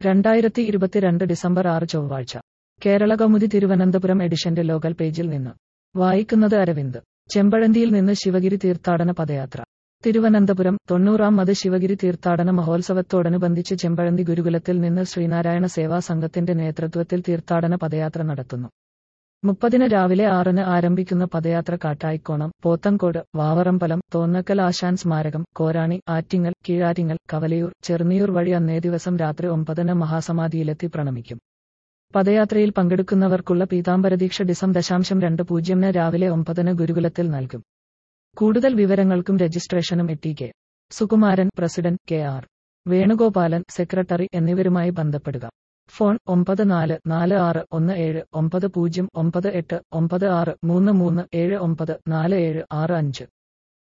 രണ്ടായിരത്തി ഇരുപത്തിരണ്ട് ഡിസംബർ ആറ് ചൊവ്വാഴ്ച കേരള കൗമുദി തിരുവനന്തപുരം എഡിഷന്റെ ലോകൽ പേജിൽ നിന്ന് വായിക്കുന്നത് അരവിന്ദ് ചെമ്പഴന്തിയിൽ നിന്ന് ശിവഗിരി തീർത്ഥാടന പദയാത്ര തിരുവനന്തപുരം തൊണ്ണൂറാം മത് ശിവഗിരി തീർത്ഥാടന മഹോത്സവത്തോടനുബന്ധിച്ച് ചെമ്പഴന്തി ഗുരുകുലത്തിൽ നിന്ന് ശ്രീനാരായണ സേവാ സംഘത്തിന്റെ നേതൃത്വത്തിൽ തീർത്ഥാടന പദയാത്ര നടത്തുന്നു മുപ്പതിന് രാവിലെ ആറിന് ആരംഭിക്കുന്ന പദയാത്ര കാട്ടായിക്കോണം പോത്തങ്കോട് വാവറമ്പലം തോന്നക്കൽ ആശാൻ സ്മാരകം കോരാണി ആറ്റിങ്ങൽ കീഴാറ്റിങ്ങൽ കവലയൂർ ചെറുനിയൂർ വഴി അന്നേ ദിവസം രാത്രി ഒമ്പതിന് മഹാസമാധിയിലെത്തി പ്രണമിക്കും പദയാത്രയിൽ പങ്കെടുക്കുന്നവർക്കുള്ള പീതാംബരദീക്ഷ ഡിസം ദശാംശം രണ്ട് പൂജ്യമിന് രാവിലെ ഒമ്പതിന് ഗുരുകുലത്തിൽ നൽകും കൂടുതൽ വിവരങ്ങൾക്കും രജിസ്ട്രേഷനും എട്ടി K Sukumaran president K R Venugopalan secretary എന്നിവരുമായി ബന്ധപ്പെടുക ഫോൺ ഒമ്പത് നാല് നാല് ആറ് ഒന്ന് ഏഴ് ഒമ്പത് പൂജ്യം ഒമ്പത് എട്ട് ഒമ്പത് ആറ് മൂന്ന് മൂന്ന് ഏഴ് ഒമ്പത് നാല് ഏഴ് ആറ് അഞ്ച്